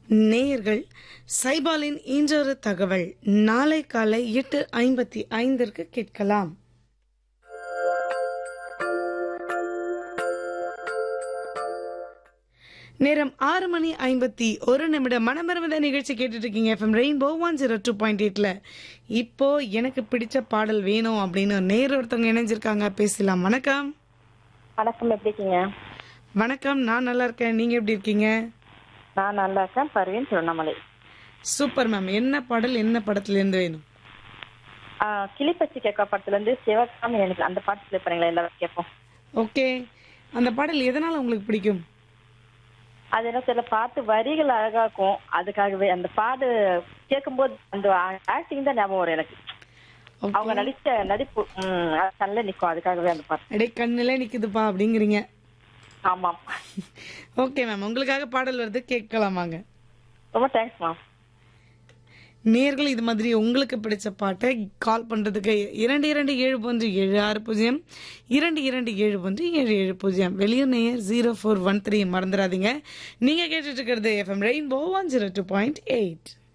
நேயர்கள் சைபாலின் இன்றொரு தகவல் நாளை காலை எட்டு ஐம்பத்தி ஐந்திற்கு கேட்கலாம் நேரம் ஆறு மணி ஐம்பத்தி ஒரு நிமிடம் மனமரமத நிகழ்ச்சி கேட்டுட்டு இருக்கீங்க FM rainbow one zero two point எயிட்ல இப்போ எனக்கு பிடிச்ச பாடல் வேணும் அப்படின்னு நேர் ஒருத்தவங்க இணைஞ்சிருக்காங்க பேசலாம் வணக்கம் வணக்கம் எப்படி இருக்கீங்க வணக்கம் நான் நல்லா இருக்கேன் நீங்க எப்படி இருக்கீங்க நான் நல்லா இருக்கேன் பர்வீன் திருவண்ணாமலை சூப்பர் மேம் என்ன பாடல் என்ன படத்துல இருந்து வேணும் ஆஹ் கிளிப்பச்சி கேட்க படத்துல இருந்து சிவகாமி எனக்கு அந்த பாட்டு ப்ளே பண்ணீங்களா எல்லாரும் கேட்போம் ஓகே அந்த பாடல் எதனால உங்களுக்கு பிடிக்கும் அது என்ன தெரியல பாட்டு வரிகள் அழகா இருக்கும் அதுக்காகவே அந்த பாடு கேட்கும்போது அந்த ஆக்டிங் தான் ஞாபகம் வரும் எனக்கு Okay. அவங்க நடிச்ச நடிப்பு உம் அது கண்ணில் நிக்கும் அதுக்காகவே அந்த பாட்டு அடே கண்ணிலே நிக்குதுப்பா அப்படிங்கிறீங்க ஆமாம் ஓகே மேம் உங்களுக்காக பாடல் வருது கேட்கலாமாங்க ரொம்ப தேங்க்ஸ் மேம் நேர்கள் இது மாதிரி உங்களுக்கு பிடிச்ச பாட்டை கால் பண்றதுக்கு இரண்டு இரண்டு ஏழு ஒன்று ஏழு ஆறு பூஜ்ஜியம் இரண்டு இரண்டு ஏழு ஒன்று ஏழு ஏழு பூஜ்ஜியம் வெளியூர் நேயர் ஜீரோ ஃபோர் ஒன் த்ரீ மறந்துடாதீங்க நீங்க கேட்டுட்டு இருக்கிறது FM rainbow one zero two point eight